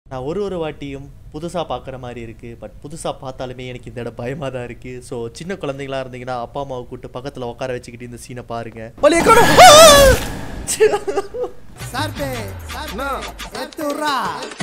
நான் ஒரு ஒரு வாட்டியும் புதுசாக பார்க்குற மாதிரி இருக்குது பட் புதுசாக பார்த்தாலுமே எனக்கு இந்த இடம் பயமாக தான் இருக்குது ஸோ சின்ன குழந்தைங்களா இருந்தீங்கன்னா அப்பா அம்மாவை கூப்பிட்டு பக்கத்தில் உட்கார வச்சுக்கிட்டு இந்த சீனை பாருங்கள் Sarpe, sarpe, eturra.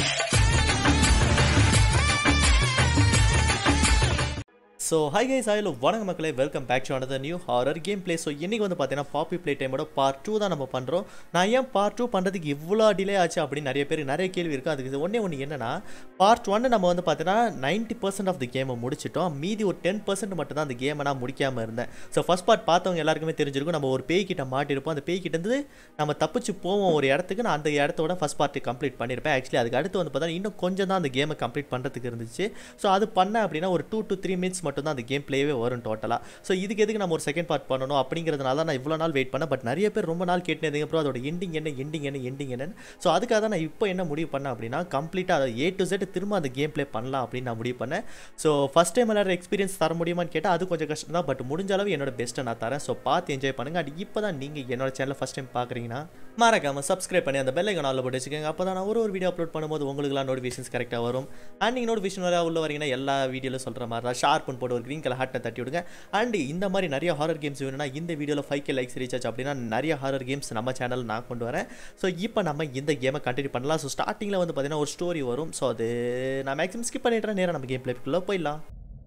So hi guys ஆயிலோ வணக்க மக்களே welcome back to another new horror game play so இன்றைக்கி வந்து பார்த்தீங்கன்னா பாப்பி ப்ளே டைமோட பார்ட் டூ தான் நம்ம பண்ணுறோம் நான் ஏன் பார்ட் டூ பண்ணுறதுக்கு இவ்வளோ டிலே ஆச்சு அப்படின்னு நிறைய பேர் நிறைய கேள்வி இருக்குது அதுக்கு ஒன்றே ஒன்று என்னன்னா பார்ட் ஒன்று நம்ம வந்து பார்த்தீங்கன்னா நைன்ட்டி பர்சன்ட் ஆஃப் த கேமை முடிச்சிட்டோம் மீதி ஒரு டென் பர்சன்ட் மட்டும் தான் அந்த கேமை நான் முடிக்காமல் இருந்தேன் ஸோ ஃபஸ்ட் பார்ட் பார்த்தவங்க எல்லாருக்குமே தெரிஞ்சிருக்கும் நம்ம ஒரு பேய் கிட்ட மாட்டிருப்போம் அந்த பேய் கிட்ட இருந்து நம்ம தப்பிச்சு போவோம் ஒரு இடத்துக்கு நான் அந்த இடத்தோட ஃபஸ்ட் பார்ட்டு கம்ப்ளீட் பண்ணியிருப்பேன் ஆக்சுவலி அதுக்கு அடுத்து வந்து பார்த்தா இன்னும் கொஞ்சம் தான் அந்த கேமை கம்ப்ளீட் பண்ணுறதுக்கு இருந்துச்சு ஸோ அது பண்ணேன் அப்படின்னா ஒரு டூ டு த்ரீ மினிட்ஸ் மட்டும் தான் அந்த கேம் பிளேவே வரும் டோட்டலாக ஸோ இதுக்கு எதுக்கு நம்ம ஒரு செகண்ட் பார்ட் பண்ணணும் அப்படிங்கிறதுனால தான் நான் இவ்வளோ நாள் வெயிட் பண்ணேன் பட் நிறைய பேர் ரொம்ப நாள் கேட்டேன் அப்புறம் அதோட எண்டிங் என்ன எண்டிங் என்ன எண்டிங் என்னன்னு ஸோ அதுக்காக தான் நான் இப்போ என்ன முடிவு பண்ணேன் அப்படின்னா கம்ப்ளீட்டாக அதை ஏ டு செட் திரும்ப அந்த கேம் ப்ளே பண்ணலாம் அப்படின்னு நான் முடிவு பண்ணேன் ஸோ ஃபஸ்ட் டைம் விளையாடுற எக்ஸ்பீரியன்ஸ் தர முடியுமான்னு கேட்டால் அது கொஞ்சம் கஷ்டம் தான் பட் முடிஞ்ச அளவு என்னோட பெஸ்ட்டை நான் தரேன் ஸோ பார்த்து என்ஜாய் பண்ணுங்கள் அது இப்போ தான் நீங்கள் என்னோட சேனலை ஃபஸ்ட் டைம் பார்க்குறீங்கன்னா மறக்காம சப்ஸ்கிரைப் பண்ணி அந்த பெல் ஐக்கான் ஆல்ல போட்டு வச்சுக்கோங்க அப்போ தான் நான் ஒரு ஒரு வீடியோ அப்லோட் பண்ணும்போது உங்களுக்குலாம் நோட்டிஃபிகேஷன்ஸ் கரெக்டாக வரும் அண்ட் நீங்கள் நோட்டிஃபிகேஷன் வர உள்ள வரீங்கன்னா எல்லா வீடியோவில் சொல்கிற மாதிரி தான் ஷார்ப்னு போட்டு ஒரு க்ரீன் கலர் ஹாட்டை தட்டி விடுங்க அண்ட் இந்த மாதிரி நிறைய ஹாரர் கேம்ஸ் வேணும்னா இந்த வீடியோவில் ஃபைவ் கே லைக்ஸ் ரீச் ஆச்சு அப்படின்னா நிறைய ஹாரர் கேம்ஸ் நம்ம சேனல் நான் கொண்டு வரேன் ஸோ இப்போ நம்ம இந்த கேமை கண்டினியூ பண்ணலாம் ஸோ ஸ்டார்டிங்கில் வந்து பார்த்தீங்கன்னா ஒரு ஸ்டோரி வரும் ஸோ அது நான் மேக்ஸிமம் ஸ்கிப் பண்ணிடுறேன் நேராக நம்ம கேம் பிளேக்குள்ளே போயிடலாம்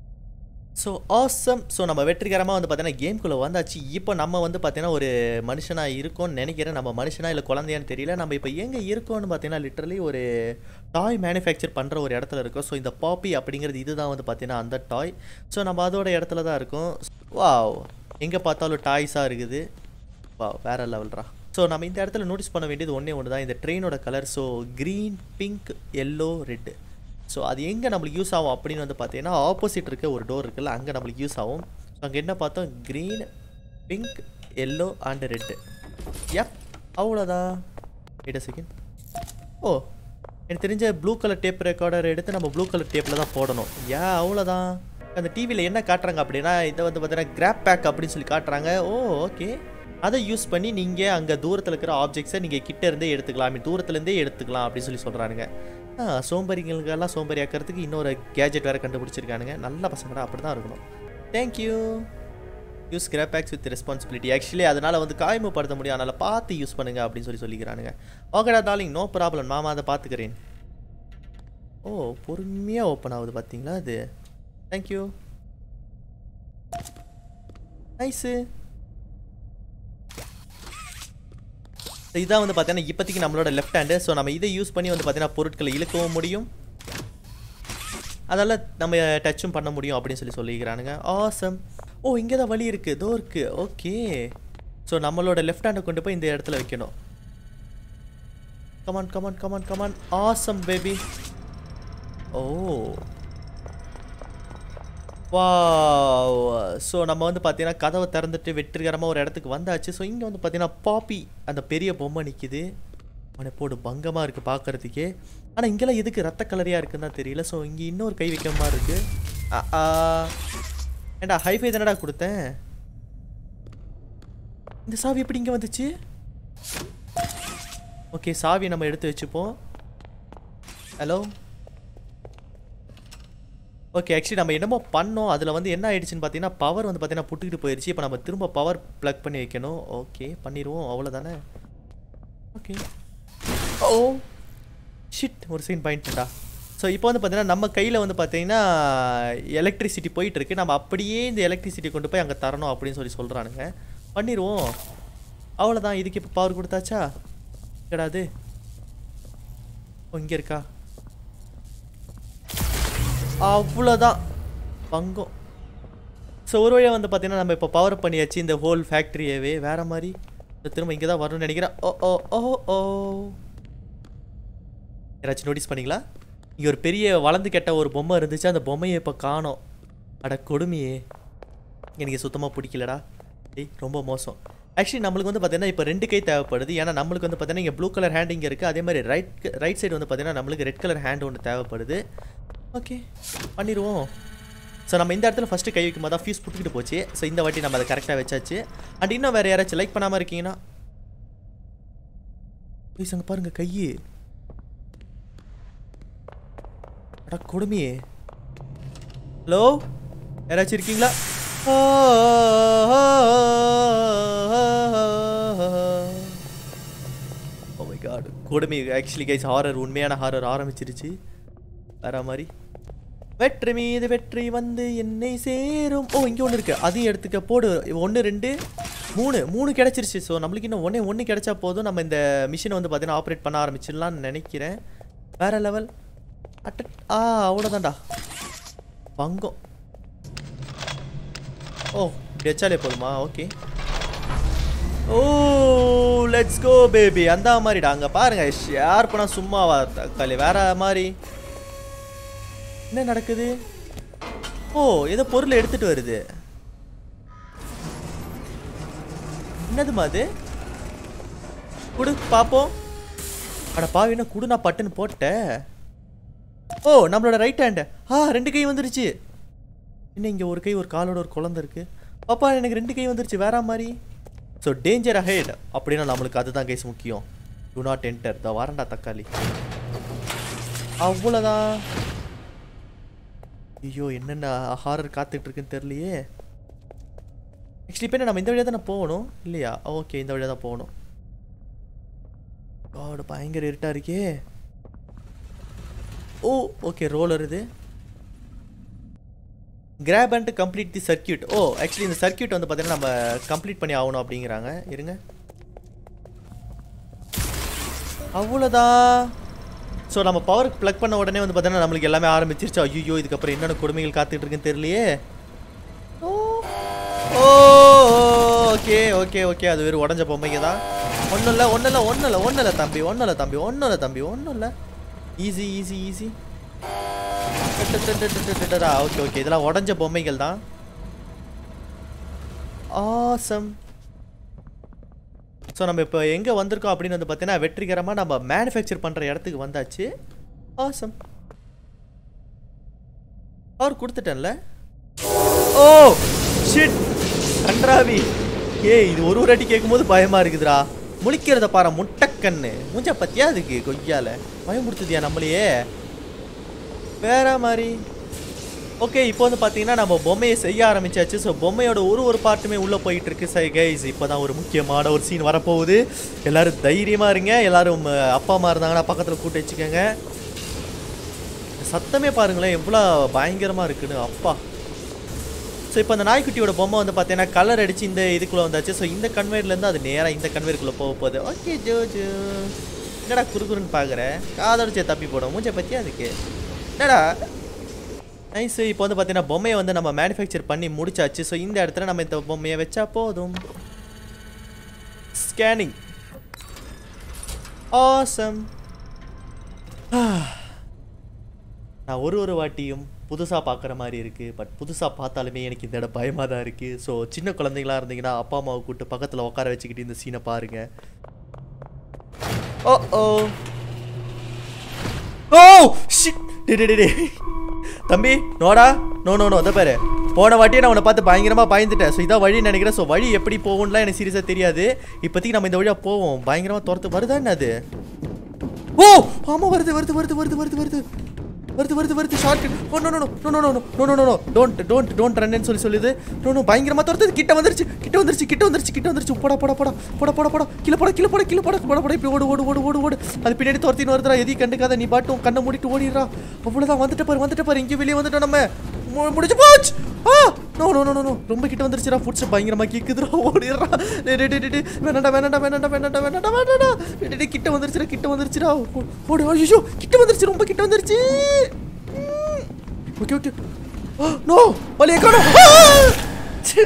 ஸோ ஆசம் ஸோ நம்ம வெற்றிகரமாக வந்து பார்த்தீங்கன்னா கேம்குள்ளே வந்தாச்சு இப்போ நம்ம வந்து பார்த்தீங்கன்னா ஒரு மனுஷனாக இருக்கோம்னு நினைக்கிறேன் நம்ம மனுஷனா இல்லை குழந்தையான்னு தெரியல நம்ம இப்போ எங்கே இருக்கோம்னு பார்த்தீங்கன்னா லிட்டரலி ஒரு டாய் மேனுஃபேக்சர் பண்ணுற ஒரு இடத்துல இருக்கோம் ஸோ இந்த பாப்பி அப்படிங்கிறது இதுதான் வந்து பார்த்தீங்கன்னா அந்த டாய் ஸோ நம்ம அதோட இடத்துல தான் இருக்கோம் வாவ் எங்கே பார்த்தாலும் டாய்ஸாக இருக்குது வா வேற லெவல்ரா ஸோ நம்ம இந்த இடத்துல நோட்டீஸ் பண்ண வேண்டியது ஒன்றே ஒன்று தான் இந்த ட்ரெயினோட colour so green pink yellow red so அது எங்கே நம்மளுக்கு யூஸ் ஆகும் அப்படின்னு வந்து பார்த்தீங்கன்னா ஆப்போசிட் இருக்க ஒரு டோர் இருக்குல்ல அங்கே நம்மளுக்கு யூஸ் ஆகும் ஸோ அங்கே என்ன பார்த்தோம் green pink yellow and red எப் அவ்வளோதான் வெயிட் செகண்ட் ஓ எனக்கு தெரிஞ்ச ப்ளூ கலர் டேப் ரெக்கார்டர் எடுத்து நம்ம ப்ளூ கலர் டேப்பில் தான் போடணும் ஏன் அவ்வளோதான் அந்த டிவியில் என்ன காட்டுறாங்க அப்படின்னா இதை வந்து பார்த்தீங்கன்னா கிராப் பேக் அப்படின்னு சொல்லி காட்டுறாங்க ஓ ஓகே அதை யூஸ் பண்ணி நீங்கள் அங்கே தூரத்தில் இருக்கிற ஆப்ஜெக்ட்ஸை நீங்கள் கிட்ட இருந்தே எடுத்துக்கலாம் I mean, தூரத்துலேருந்தே எடுத்துக்கலாம் அப்படின்னு சொல்லி சொல்கிறானுங்க ஆ சோம்பேறிங்களுக்கெல்லாம் சோம்பேறி ஆக்கிறதுக்கு இன்னொரு கேஜெட் வேறு கண்டுபிடிச்சிருக்கானுங்க நல்ல பசங்கடா அப்படி தான் இருக்கணும் thank you use grab packs with responsibility actually அதனால் வந்து காயமுப்படுத்த முடியும் அதனால் பார்த்து யூஸ் பண்ணுங்க அப்படின்னு சொல்லி சொல்லிக்கிறானுங்க ஓகேடா டார்லிங் நோ ப்ராப்ளம் மாமா அதை பார்த்துக்கிறேன் ஓ பொறுமையாக ஓப்பன் ஆகுது பார்த்தீங்களா அது தேங்க்யூ நைஸு இதான் வந்து பார்த்தீங்கன்னா இப்போதைக்கு நம்மளோட லெஃப்ட் ஹேண்டு ஸோ நம்ம இதை யூஸ் பண்ணி வந்து பார்த்தீங்கன்னா பொருட்களை இழுக்கவும் முடியும் அதெல்லாம் நம்ம டச்சும் பண்ண முடியும் அப்படின்னு சொல்லி சொல்லிக்கிறானுங்க ஆசம் ஓ இங்கே தான் வழி இருக்குது இதோ இருக்குது ஓகே ஸோ நம்மளோட லெஃப்ட் ஹேண்டை கொண்டு போய் இந்த இடத்துல வைக்கணும் come on come on come on come on awesome baby oh வா ஸோ நம்ம வந்து பார்த்தீங்கன்னா கதவை திறந்துட்டு வெற்றிகரமாக ஒரு இடத்துக்கு வந்தாச்சு ஸோ இங்கே வந்து பார்த்தீங்கன்னா பாப்பி அந்த பெரிய பொம்மை நிற்கிது அவனை போடு பங்கமாக இருக்குது பார்க்குறதுக்கே ஆனால் இங்கெல்லாம் எதுக்கு ரத்த கலரியாக இருக்குன்னு தான் தெரியல ஸோ இங்கே இன்னொரு கை வைக்கிற மாதிரி இருக்குது ஏண்டா ஹைஃபை தானடா கொடுத்தேன் இந்த சாவி எப்படி இங்கே வந்துச்சு ஓகே சாவியை நம்ம எடுத்து வச்சுப்போம் ஹலோ ஓகே ஆக்சுவலி நம்ம என்னமோ பண்ணோம் அதில் வந்து என்ன ஆயிடுச்சுன்னு பார்த்தீங்கன்னா பவர் வந்து பார்த்தீங்கன்னா புட்டுக்கிட்டு போயிடுச்சு இப்போ நம்ம திரும்ப பவர் ப்ளக் பண்ணி வைக்கணும் ஓகே பண்ணிடுவோம் அவ்வளோதானே ஓகே ஓ ஷிட் ஒரு சீன் பாயிண்ட்டா ஸோ இப்போ வந்து பார்த்தீங்கன்னா நம்ம கையில் வந்து பார்த்தீங்கன்னா எலக்ட்ரிசிட்டி போயிட்டு இருக்கு நம்ம அப்படியே இந்த எலக்ட்ரிசிட்டி கொண்டு போய் அங்கே தரணும் அப்படின்னு சொல்லி சொல்கிறானுங்க பண்ணிடுவோம் அவ்வளோதான் இதுக்கு இப்போ பவர் கொடுத்தாச்சா கிடையாது ஓ இங்கே இருக்கா அவ்வளோதான் பங்கம் ஸோ ஒரு வழியாக வந்து பார்த்தீங்கன்னா நம்ம இப்போ பவர் பண்ணியாச்சு இந்த ஹோல் ஃபேக்ட்ரியவே வேற மாதிரி இந்த திரும்ப இங்கே தான் வரணும்னு நினைக்கிறேன் ஓ ஓ ஓ ஓ யாராச்சும் நோட்டீஸ் பண்ணீங்களா இங்கே ஒரு பெரிய வளர்ந்து கெட்ட ஒரு பொம்மை இருந்துச்சு அந்த பொம்மையை இப்போ காணோம் அட கொடுமையே எனக்கு சுத்தமாக பிடிக்கலடா ஏய் ரொம்ப மோசம் ஆக்சுவலி நம்மளுக்கு வந்து பார்த்தீங்கன்னா இப்போ ரெண்டு கை தேவைப்படுது ஏன்னா நம்மளுக்கு வந்து பார்த்தீங்கன்னா இங்கே ப்ளூ கலர் ஹேண்ட் இங்கே இருக்குது அதே மாதிரி ரைட் ரைட் சைடு வந்து பார்த்தீங்கன்னா நம்மளுக்கு ரெட் கலர் ஹேண்ட் ஒன்று தேவைப்படுது ஓகே பண்ணிடுவோம் ஸோ நம்ம இந்த இடத்துல ஃபஸ்ட்டு கை வைக்கும் போது தான் ஃபியூஸ் புட்டுக்கிட்டு போச்சு ஸோ இந்த வாட்டி நம்ம அதை கரெக்டாக வச்சாச்சு அண்ட் இன்னும் வேறு யாராச்சும் லைக் பண்ணாமல் இருக்கீங்கன்னா ப்ளீஸ் அங்கே பாருங்கள் கை அட கொடுமையே ஹலோ யாராச்சும் இருக்கீங்களா ஓ மை காட் கொடுமை ஆக்சுவலி கைஸ் ஹாரர் உண்மையான ஹாரர் ஆரம்பிச்சிருச்சு வேற மாதிரி வெற்றி மீது வெற்றி வந்து என்னை சேரும் ஓ இங்கே ஒன்று இருக்கு அதையும் எடுத்துக்க போடு ஒன்று ரெண்டு மூணு மூணு கிடச்சிருச்சு ஸோ நம்மளுக்கு இன்னும் ஒன்றே ஒன்று கிடைச்சா போதும் நம்ம இந்த மிஷினை வந்து பார்த்தீங்கன்னா ஆப்ரேட் பண்ண ஆரம்பிச்சிடலாம்னு நினைக்கிறேன் வேற லெவல் அட்ட ஆ அவ்வளோதான்டா பங்கம் ஓ இப்படி வச்சாலே போதுமா okay oh let's go baby அந்த மாதிரிடா அங்கே பாருங்க ஷேர் பண்ணால் சும்மாவா தக்காளி வேற மாதிரி என்ன நடக்குது ஓ ஏதோ பொருள் எடுத்துட்டு வருது என்னதுமா அது குடு பாப்போம் அட பாவி என்ன குடு நான் பட்டுன்னு போட்டேன் ஓ நம்மளோட ரைட் ஹேண்ட் ஆ ரெண்டு கை வந்துருச்சு என்ன இங்கே ஒரு கை ஒரு காலோட ஒரு குழந்தை இருக்கு பாப்பா எனக்கு ரெண்டு கை வந்துருச்சு வேற மாதிரி ஸோ டேஞ்சர் அஹெட் அப்படின்னா நம்மளுக்கு அதுதான் கைஸ் முக்கியம் டு நாட் என்டர் த வரண்டா தக்காளி அவ்வளோதான் ஐயோ என்னென்ன ஹாரர் காத்துட்டு இருக்குன்னு தெரியலையே ஆக்சுவலி இப்போ என்ன நம்ம இந்த வழியாக தானே போகணும் இல்லையா ஓகே இந்த வழியாக தான் போகணும் காடு பயங்கர இருட்டாக இருக்கே ஓ ஓகே ரோலர் இது grab and complete the circuit oh actually இந்த சர்க்கியூட் வந்து பார்த்தீங்கன்னா நம்ம கம்ப்ளீட் பண்ணி ஆகணும் அப்படிங்கிறாங்க இருங்க அவ்வளோதான் ஸோ நம்ம பவர் ப்ளக் பண்ண உடனே வந்து பார்த்தீங்கன்னா நம்மளுக்கு எல்லாமே ஆரம்பிச்சிருச்சு ஐயோ இதுக்கப்புறம் என்னென்ன கொடுமைகள் காத்துட்டு இருக்குன்னு தெரியலையே ஓ ஓகே ஓகே ஓகே அது வெறும் உடஞ்ச பொம்மைங்க தான் ஒன்றும் இல்லை ஒன்றும் இல்லை ஒன்றும் இல்லை ஒன்றும் இல்லை தம்பி ஒன்றும் இல்லை தம்பி ஒன்றும் இல்லை தம்பி ஒன்றும் இல்லை easy easy easy okay okay இதெல்லாம் உடஞ்ச பொம்மைகள் தான் ஆசம் ஸோ நம்ம இப்போ எங்கே வந்திருக்கோம் அப்படின்னு வந்து பார்த்தீங்கன்னா வெற்றிகரமாக நம்ம மேனுஃபேக்சர் பண்ணுற இடத்துக்கு வந்தாச்சு ஆசம் அவர் கொடுத்துட்டேன்ல ஓ ஷிட் கன்றாவி ஏய் இது ஒரு ஒரு அடி கேட்கும்போது பயமா இருக்குதுடா முழிக்கிறத பாரு முட்டைக்கண்ணு மூஞ்ச பத்தியா அதுக்கு கொய்யால பயம் கொடுத்துதியா நம்மளையே வேற மாதிரி ஓகே இப்போ வந்து பார்த்தீங்கன்னா நம்ம பொம்மையை செய்ய ஆரம்பிச்சாச்சு ஸோ பொம்மையோட ஒரு ஒரு பார்ட்டுமே உள்ளே போயிட்டு இருக்கு சை கைஸ் இப்போ தான் ஒரு முக்கியமான ஒரு சீன் வரப்போகுது எல்லாரும் தைரியமாக இருங்க எல்லாரும் அஹ், அப்பா அம்மா இருந்தாங்கன்னா பக்கத்தில் கூட்டு வச்சுக்கோங்க சத்தமே பாருங்களேன் எவ்வளோ பயங்கரமாக இருக்குன்னு அப்பா ஸோ இப்போ அந்த நாய்க்குட்டியோட பொம்மை வந்து பார்த்தீங்கன்னா கலர் அடிச்சு இந்த இதுக்குள்ளே வந்தாச்சு ஸோ இந்த கன்வேர்லேருந்து அது நேராக இந்த கன்வேருக்குள்ளே போக போகுது ஓகே ஜோ ஜோ என்னடா குறுகுறுன்னு பார்க்குறேன் காதடிச்சே தப்பி போடும் மூஞ்ச பற்றியா அதுக்கு என்னடா நைஸ் இப்போ வந்து பார்த்தீங்கன்னா பொம்மையை வந்து நம்ம மேனுஃபேக்சர் பண்ணி முடிச்சாச்சு ஸோ இந்த இடத்துல நம்ம இந்த பொம்மையை வச்சா போதும் ஸ்கேனிங் ஆசம் நான் ஒரு ஒரு வாட்டியும் புதுசாக பார்க்குற மாதிரி இருக்குது பட் புதுசாக பார்த்தாலுமே எனக்கு இந்த இடம் பயமாக தான் இருக்குது ஸோ சின்ன குழந்தைங்களா இருந்தீங்கன்னா அப்பா அம்மாவை கூப்பிட்டு பக்கத்தில் உட்கார வச்சுக்கிட்டு இந்த சீனை பாருங்க ஓ ஓ ஓ ஷிட் டே டே, டே டே தம்பி நோடா நோ நோ நோ அதை பாரு போன வாட்டியே நான் உன்னை பார்த்து பயங்கரமாக பயந்துட்டேன் ஸோ இதான் வழி நினைக்கிறேன் ஸோ வழி எப்படி போகும்லாம் எனக்கு சீரியஸாக தெரியாது இப்போதைக்கு நம்ம இந்த வழியாக போவோம் பயங்கரமாக துரத்து வருதா என்ன அது ஓ ஆமா வருது வருது வருது வருது வருது வருது வருது வருது வருது short oh no no no no no no no no no don't don't don't ரன்னு சொல்லி சொல்லுது நோ நோ பயங்கரமா துரத்துது கிட்ட வந்துருச்சு கிட்ட வந்துருச்சு கிட்ட வந்துருச்சு கிட்ட வந்துருச்சு போடா போடா போடா போடா போடா போடா கீழே போடா கீழே போடா கீழே போடா போடா போடா இப்படி ஓடு ஓடு ஓடு ஓடு ஓடு அது பின்னாடி துரத்தின்னு வருதுடா எதையும் கண்டுக்காத நீ பாட்டும் கண்ணை மூடிட்டு ஓடிடுறா அவ்வளோதான் வந்துட்டு பாரு வந்துட்டு பாரு இங்கே வெளியே வந்துட்டோம் நம்ம மு- முடிஞ்சு போச்சு ஆ no no no no no ரொம்ப கிட்ட வந்துருச்சுடா ஃபுட்ஸ் பயங்கரமா கேக்குதுடா ஓடிடுறா டே டே டே டே டே வேணாடா வேணாடா வேணாடா வேணாடா வேணாடா வேணாடா டே, டே, டே கிட்ட வந்துருச்சுடா கிட்ட வந்துருச்சுடா ஓ- ஓடு ஐயோ கிட்ட வந்துருச்சு ரொம்ப கிட்ட வந்துருச்சு ஓகே ஓகே நோ வலிய காணோம் ஆ! ச்சே.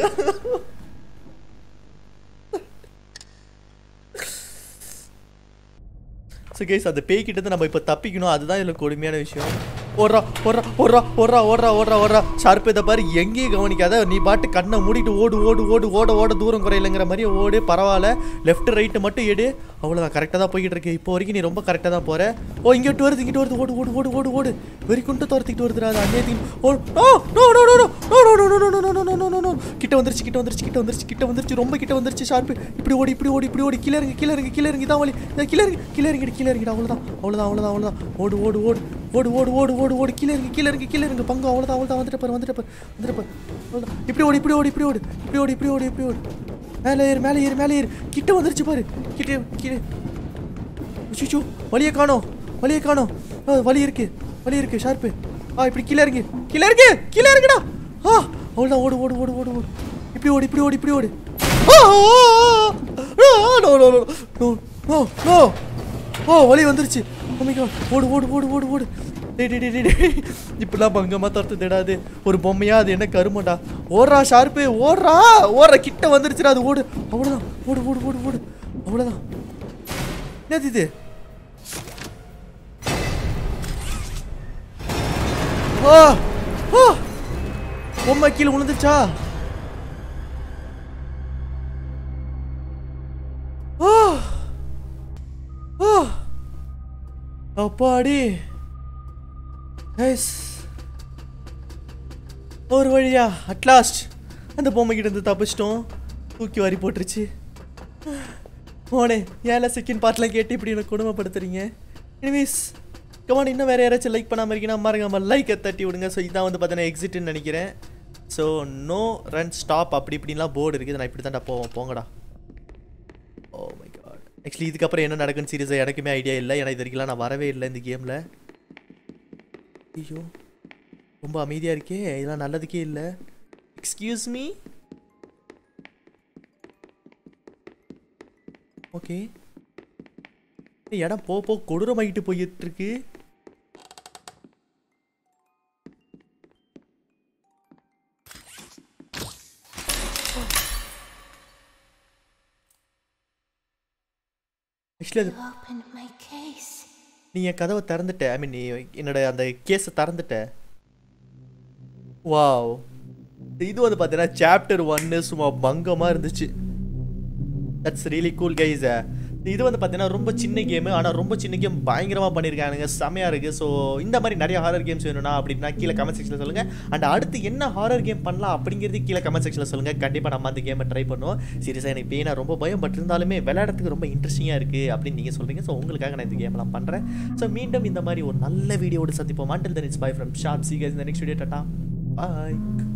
ஸோ கேஸ் அந்த பேய் கிட்ட இருந்து நம்ம இப்போ தப்பிக்கணும் அதுதான் இதில் கொடுமையான விஷயம் ஓடுறா ஓடுறா ஓடுறா ஓடுறா ஓடுறா ஓடுறா ஓடுறா ஷார்ப் இதை பாரு எங்கேயும் கவனிக்காத நீ பாட்டு கண்ணை மூடிட்டு ஓடு ஓடு ஓடு ஓட ஓட தூரம் குறையிலங்கிற மாதிரி ஓடு பரவாயில்ல லெஃப்ட் ரைட்டு மட்டும் எடு அவ்வளோதான் கரெக்டாக தான் போய்கிட்டு இருக்கு இப்போ வரைக்கும் நீ ரொம்ப கரெக்டாக தான் போற ஓ இங்கிட்டு வருது இங்கிட்டு வருது ஓடு ஓடு ஓடு ஓடு ஓடு வெறி கொண்டு துரத்திக்கிட்டு வருதுடா அது அந்நியத்தின் ஓ no no no no no no no no no no no no no no no கிட்ட வந்துருச்சு கிட்ட வந்துருச்சு கிட்ட வந்துருச்சு கிட்ட வந்துருச்சு ரொம்ப கிட்ட வந்துருச்சு ஷார்ப் இப்படி ஓடி இப்படி ஓடி இப்படி ஓடி கீழே இறங்கு கீழே இறங்கு கீழே இறங்கி தான் வலி இதான் கீழே இறங்கு கீழே இறங்கி கீழே இறங்கிடு அவ்வளோதான் அவ்வளோதான் அவ்வளோதான் அவ்வளோதான் ஓடு ஓடு ஓடு ஓடு ஓடு ஓடு ஓடு ஓடு கீழே இருக்கு கீழே இருக்கு கீழே இருக்கு பங்கு அவ்வளோதான் அவ்வளோதான் வந்துட்டு பாரு வந்துட்டு பாரு வந்துட்டு பாரு அவ்வளோதான் இப்படி ஓடு இப்படி ஓடு இப்படி ஓடு இப்படி ஓடு இப்படி ஓடு இப்படி ஓடு மேலே ஏறு மேலே ஏறு மேலே ஏறு கிட்ட வந்துருச்சு பாரு கிட்டே கீழே சுச்சு வழியை காணோம் வழியை காணோம் ஆ, வழி இருக்கு வழி இருக்கு ஷார்ப்பு ஆ இப்படி கீழே இருக்கு கீழே இருக்கு கீழே இருக்குடா ஆ அவ்வளோதான் ஓடு ஓடு ஓடு ஓடு ஓடு இப்படி ஓடு இப்படி ஓடு இப்படி ஓடு ஆ, ஆ, ஆ, ஆ, no no no no no no ஓ வழி வந்துருச்சு அம்மிக்கா ஓடு ஓடு ஓடு ஓடு ஓடு டேய் டேய் டேய் டேய் இப்படிலாம் பங்கமாக தடுத்து தேடாது ஒரு பொம்மையா அது என்ன கருமடா ஓடுறா ஷார்ப்பு ஓடுறா ஓடுற கிட்ட வந்துருச்சுடா அது ஓடு அவ்வளோதான் ஓடு ஓடு ஓடு ஓடு அவ்வளோதான் என்னது இது ஓ ஓ பொம்மை கீழே விழுந்துச்சா ஓ ஓ அப்பாடி நைஸ் ஒரு வழியா அட்லாஸ்ட் அந்த பொம்மை கிட்ட இருந்து தப்பிச்சிட்டோம் தூக்கி வாரி போட்டுருச்சு மோனே ஏன்ல செகண்ட் பார்ட்லாம் கேட்டு இப்படி எனக்கு கொடுமைப்படுத்துறீங்க எனிவேஸ் கமான் இன்னும் வேறு யாராச்சும் லைக் பண்ணாமல் இருக்கீங்கன்னா மறக்காம லைக்கை தட்டி விடுங்க ஸோ இதான் வந்து பார்த்தீங்கன்னா எக்ஸிட்னு நினைக்கிறேன் ஸோ நோ ரன் ஸ்டாப் அப்படி இப்படின்லாம் போர்டு இருக்குது நான் இப்படி தான்டா போவோம் போங்கடா ஓ மை காட் ஆக்சுவலி இதுக்கப்புறம் என்ன நடக்குன்னு சீரியஸாக எனக்குமே ஐடியா இல்லை ஏன்னா இது வரைக்கும் நான் வரவே இல்லை இந்த கேமில் ஐயோ ரொம்ப அமைதியாக இருக்கே இதெல்லாம் நல்லதுக்கே இல்லை எக்ஸ்கியூஸ் மீ ஓகே இடம் போ போ கொடூரமாகிட்டு போயிட்டு இருக்கு ஆக்சுவலி அது You opened my case. நீ என் கதவை திறந்துட்ட ஐ மீன் நீ என்னோட அந்த கேஸை திறந்துட்ட வாவ் இது வந்து பார்த்தீங்கன்னா சாப்டர் ஒன்னு சும்மா பங்கமாக இருந்துச்சு தட்ஸ் ரியலி கூல் கைஸ் இது வந்து பார்த்தீங்கன்னா ரொம்ப சின்ன கேமு ஆனால் ரொம்ப சின்ன கேம் பயங்கரமாக பண்ணியிருக்கானுங்க செமையாக இருக்குது ஸோ இந்த மாதிரி நிறைய ஹாரர் கேம்ஸ் வேணும்னா அப்படின்னா கீழே கமெண்ட் செக்ஷனில் சொல்லுங்கள் அண்ட் அடுத்து என்ன ஹாரர் கேம் பண்ணலாம் அப்படிங்கிறது கீழே கமெண்ட் செக்ஷனில் சொல்லுங்கள் கண்டிப்பாக நம்ம அந்த கேமை ட்ரை பண்ணுவோம் சீரியஸாக எனக்கு இப்பயே நான் ரொம்ப பயம் பட் இருந்தாலுமே விளையாடுறதுக்கு ரொம்ப இன்ட்ரெஸ்டிங்காக இருக்குது அப்படின்னு நீங்கள் சொல்கிறீங்க ஸோ உங்களுக்காக நான் இந்த கேம்லாம் பண்ணுறேன் ஸோ மீண்டும் இந்த மாதிரி ஒரு நல்ல வீடியோடு சந்திப்போம் மாண்டில் தன் it's bye from shop C guys இந்த நெக்ஸ்ட் வீடியோ டாட்டா பாய்